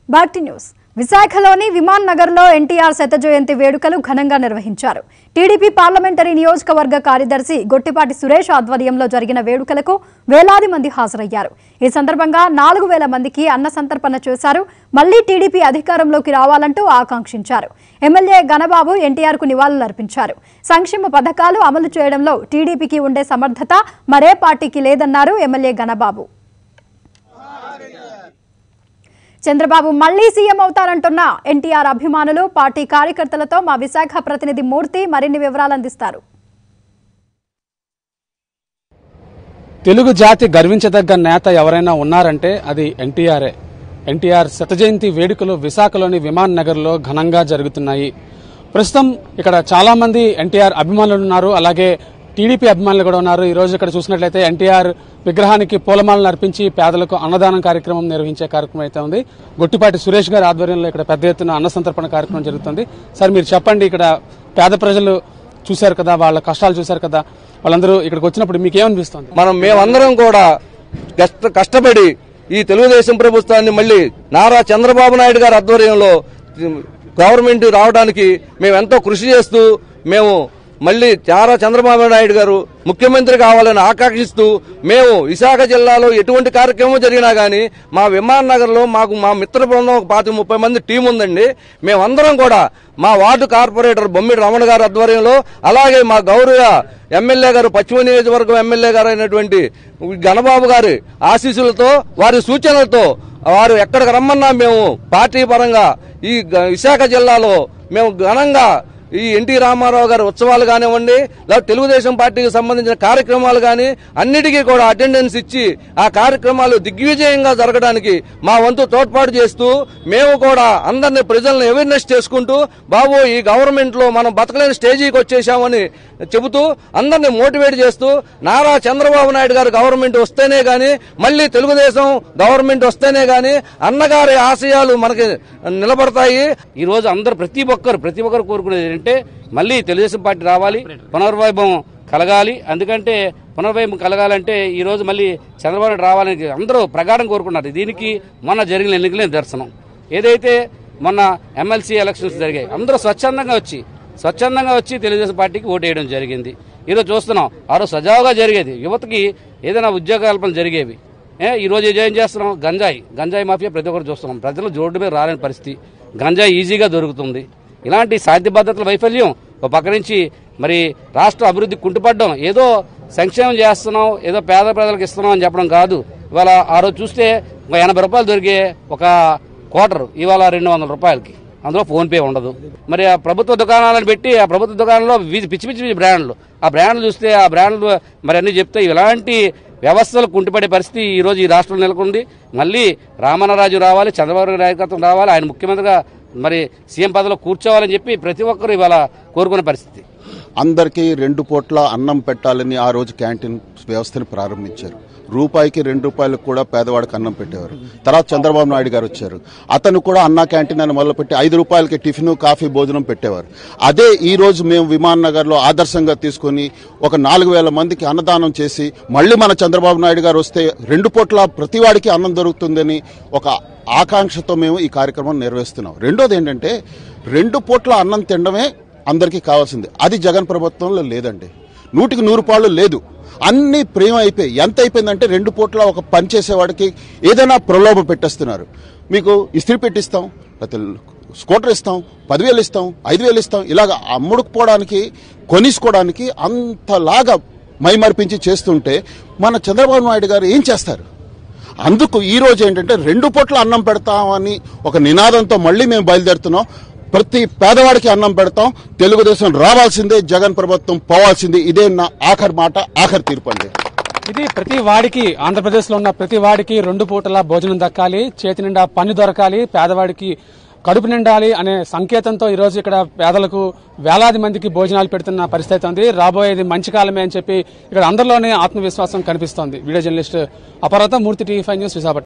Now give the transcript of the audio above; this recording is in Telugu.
బ్యాక్ టు న్యూస్ విశాఖలోని విమాన్ నగర్లో ఎన్టీఆర్ శత జయంతి వేడుకలు ఘనంగా నిర్వహించారు టీడీపీ పార్లమెంటరీ నియోజకవర్గ కార్యదర్శి గొట్టిపాటి సురేష్ ఆధ్వర్యంలో జరిగిన వేడుకలకు వేలాది మంది హాజరయ్యారు ఈ సందర్భంగా నాలుగు వేల మందికి అన్న సంతర్పణ చేశారు మళ్లీ టీడీపీ అధికారంలోకి రావాలంటూ ఆకాంక్షించారు ఎమ్మెల్యే గణబాబు ఎన్టీఆర్ కు నివాళులర్పించారు సంక్షేమ పథకాలు అమలు చేయడంలో టీడీపీకి ఉండే సమర్థత మరే పార్టీకి లేదన్నారు ఎమ్మెల్యే గణబాబు చంద్రబాబు మళ్లీ సీఎం అవుతారంటున్న ఎన్టీఆర్ అభిమానులు పార్టీ కార్యకర్తలతో మా విశాఖ ప్రతినిధి మూర్తి మరిన్ని వివరాలు అందిస్తారు తెలుగు జాతి గర్వించదగ్గ నేత ఎవరైనా ఉన్నారంటే అది ఎన్టీఆర్ఏ ఎన్టీఆర్ శత జయంతి వేడుకలు విశాఖలోని విమాన్ నగర్లో ఘనంగా జరుగుతున్నాయి ప్రస్తుతం ఇక్కడ చాలా మంది ఎన్టీఆర్ అభిమానులు ఉన్నారు అలాగే టీడీపీ అభిమానులు కూడా ఉన్నారు ఈ రోజు ఇక్కడ చూసినట్లయితే ఎన్టీఆర్ విగ్రహానికి పూలమాలను అర్పించి పేదలకు అన్నదానం కార్యక్రమం నిర్వహించే కార్యక్రమం అయితే ఉంది గొట్టిపాటి సురేష్ గారి ఆధ్వర్యంలో ఇక్కడ పెద్ద ఎత్తున అన్న సంతర్పణ కార్యక్రమం జరుగుతుంది సార్ మీరు చెప్పండి ఇక్కడ పేద ప్రజలు చూశారు కదా వాళ్ళ కష్టాలు చూశారు కదా వాళ్ళందరూ ఇక్కడికి వచ్చినప్పుడు మీకు ఏమనిపిస్తుంది మనం మేమందరం కూడా కష్ట కష్టపడి ఈ తెలుగుదేశం ప్రభుత్వాన్ని మళ్ళీ నారా చంద్రబాబు నాయుడు గారి ఆధ్వర్యంలో గవర్నమెంట్ రావడానికి మేము ఎంతో కృషి చేస్తూ మేము మళ్ళీ నారా చంద్రబాబు నాయుడు గారు ముఖ్యమంత్రి కావాలని ఆకాంక్షిస్తూ మేము విశాఖ జిల్లాలో ఎటువంటి కార్యక్రమం జరిగినా గానీ మా విమాన్ నగర్లో మాకు మా మిత్ర బృందం ఒక పాతి ముప్పై మంది టీం ఉందండి మేమందరం కూడా మా వార్డు కార్పొరేటర్ బొమ్మిడి రమణ గారి ఆధ్వర్యంలో అలాగే మా గౌరవ ఎమ్మెల్యే గారు పశ్చిమ నియోజకవర్గం ఎమ్మెల్యే గారు అయినటువంటి గణబాబు గారి ఆశీస్సులతో వారి సూచనలతో వారు ఎక్కడికి రమ్మన్నా మేము పార్టీ పరంగా ఈ గ- విశాఖ జిల్లాలో మేము ఘనంగా ఈ ఎన్టీ రామారావు గారి ఉత్సవాలు కానివ్వండి లేదా తెలుగుదేశం పార్టీకి సంబంధించిన కార్యక్రమాలు కానీ అన్నిటికీ కూడా అటెండెన్స్ ఇచ్చి ఆ కార్యక్రమాలు దిగ్విజయంగా జరగడానికి మా వంతు తోడ్పాటు చేస్తూ మేము కూడా అందరిని ప్రజలను అవేర్నెస్ చేసుకుంటూ బాబు ఈ గవర్నమెంట్ లో మనం బతకలేని స్టేజీకి వచ్చేసామని చెబుతూ అందరిని మోటివేట్ చేస్తూ నారా చంద్రబాబు నాయుడు గారు గవర్నమెంట్ వస్తేనే గాని మళ్ళీ తెలుగుదేశం గవర్నమెంట్ వస్తేనే గాని అన్నగారి ఆశయాలు మనకి నిలబడతాయి ఈ రోజు అందరూ ప్రతి ఒక్కరు ప్రతి ఒక్కరు కోరుకునేది ఏంటంటే మళ్ళీ తెలుగుదేశం పార్టీ రావాలి పునర్వైభవం కలగాలి అందుకంటే పునర్వైభవం కలగాలంటే ఈ రోజు మళ్ళీ చంద్రబాబు నాయుడు రావాలని అందరూ ప్రగాఢం కోరుకున్నారు దీనికి మొన్న జరిగిన ఎన్నికలే దర్శనం ఏదైతే మొన్న ఎమ్మెల్సీ ఎలక్షన్స్ జరిగాయి అందరూ స్వచ్ఛందంగా వచ్చి స్వచ్ఛందంగా వచ్చి తెలుగుదేశం పార్టీకి ఓటు వేయడం జరిగింది ఈరోజు చూస్తున్నాం ఆ రోజు సజావుగా జరిగేది యువతకి ఏదైనా ఉద్యోగ కల్పన జరిగేవి ఏ ఈ రోజు ఏం చేస్తున్నాం గంజాయి గంజాయి మాఫియా ప్రతి ఒక్కరు చూస్తున్నాం ప్రజలు జోడ్డు మీద రాలేని పరిస్థితి గంజాయి ఈజీగా దొరుకుతుంది ఇలాంటి శాంతి భద్రతల వైఫల్యం ఒక పక్క నుంచి మరి రాష్ట్ర అభివృద్ధి కుంటుపడడం ఏదో సంక్షేమం చేస్తున్నాం ఏదో పేద ప్రజలకు ఇస్తున్నాం అని చెప్పడం కాదు ఇవాళ ఆ రోజు చూస్తే ఒక ఎనభై రూపాయలు దొరికే ఒక క్వార్టర్ ఇవాళ రెండు వందల రూపాయలకి అందులో ఫోన్ పే ఉండదు మరి ఆ ప్రభుత్వ దుకాణాలను పెట్టి ఆ ప్రభుత్వ దుకాణంలో వీధి పిచ్చి పిచ్చి పిచ్చి బ్రాండ్లు ఆ బ్రాండ్లు చూస్తే ఆ బ్రాండ్లు మరి అన్ని చెప్తే ఇలాంటి వ్యవస్థలు కుంటుపడే పరిస్థితి ఈ రోజు ఈ రాష్ట్రంలో నెలకొంది మళ్ళీ రామన్నరాజు రావాలి చంద్రబాబు నాయుడు నాయకత్వం రావాలి ఆయన ముఖ్యమంత్రిగా మరి సీఎం పదవిలో కూర్చోవాలని చెప్పి ప్రతి ఒక్కరు ఇవాళ కోరుకునే పరిస్థితి అందరికీ రెండు పూట్ల అన్నం పెట్టాలని ఆ రోజు క్యాంటీన్ వ్యవస్థను ప్రారంభించారు రూపాయికి రెండు రూపాయలకు కూడా పేదవాడికి అన్నం పెట్టేవారు తర్వాత చంద్రబాబు నాయుడు గారు వచ్చారు అతను కూడా అన్నా క్యాంటీన్ అని మొదలుపెట్టి ఐదు రూపాయలకి టిఫిన్ కాఫీ భోజనం పెట్టేవారు అదే ఈ రోజు మేము విమాన్ నగర్లో ఆదర్శంగా తీసుకొని ఒక నాలుగు వేల మందికి అన్నదానం చేసి మళ్ళీ మన చంద్రబాబు నాయుడు గారు వస్తే రెండు పూట్ల ప్రతివాడికి అన్నం దొరుకుతుందని ఒక ఆకాంక్షతో మేము ఈ కార్యక్రమం నిర్వహిస్తున్నాం రెండోది ఏంటంటే రెండు పూట్ల అన్నం తినడమే అందరికీ కావాల్సింది అది జగన్ ప్రభుత్వంలో లేదండి నూటికి నూరు పాళ్ళు లేదు అన్ని ప్రేమ అయిపోయి ఎంత అయిపోయిందంటే రెండు పూట్ల ఒక పని చేసేవాడికి ఏదైనా ప్రలోభ పెట్టేస్తున్నారు మీకు ఇస్త్రీ పెట్టిస్తాం లేకపోతే స్కూటర్ ఇస్తాం పదివేలు ఇస్తాం ఐదు వేలు ఇస్తాం ఇలాగ అమ్ముడుకుపోవడానికి కొనిసుకోవడానికి అంతలాగా మైమర్పించి చేస్తుంటే మన చంద్రబాబు నాయుడు గారు ఏం చేస్తారు అందుకు ఈ రోజు ఏంటంటే రెండు పూట్ల అన్నం పెడతామని ఒక నినాదంతో మళ్ళీ మేము బయలుదేరుతున్నాం ప్రతి పేదవాడికి అన్నం పెడతాం తెలుగుదేశం రావాల్సిందే జగన్ ప్రభుత్వం పోవాల్సిందే ఇదే నా ఆఖరి మాట ఆఖరి తీర్పు అండి ఇది ప్రతి వాడికి ఆంధ్రప్రదేశ్ లో ఉన్న ప్రతి వాడికి రెండు పూటల భోజనం దక్కాలి చేతి నిండా పన్ను దొరకాలి పేదవాడికి కడుపు నిండాలి అనే సంకేతంతో ఈ రోజు ఇక్కడ పేదలకు వేలాది మందికి భోజనాలు పెడుతున్న పరిస్థితి ఉంది రాబోయేది మంచి కాలమే అని చెప్పి ఇక్కడ అందరిలోనే ఆత్మవిశ్వాసం కనిపిస్తోంది video journalist Aparadha Murthy TV five news Visakhapatnam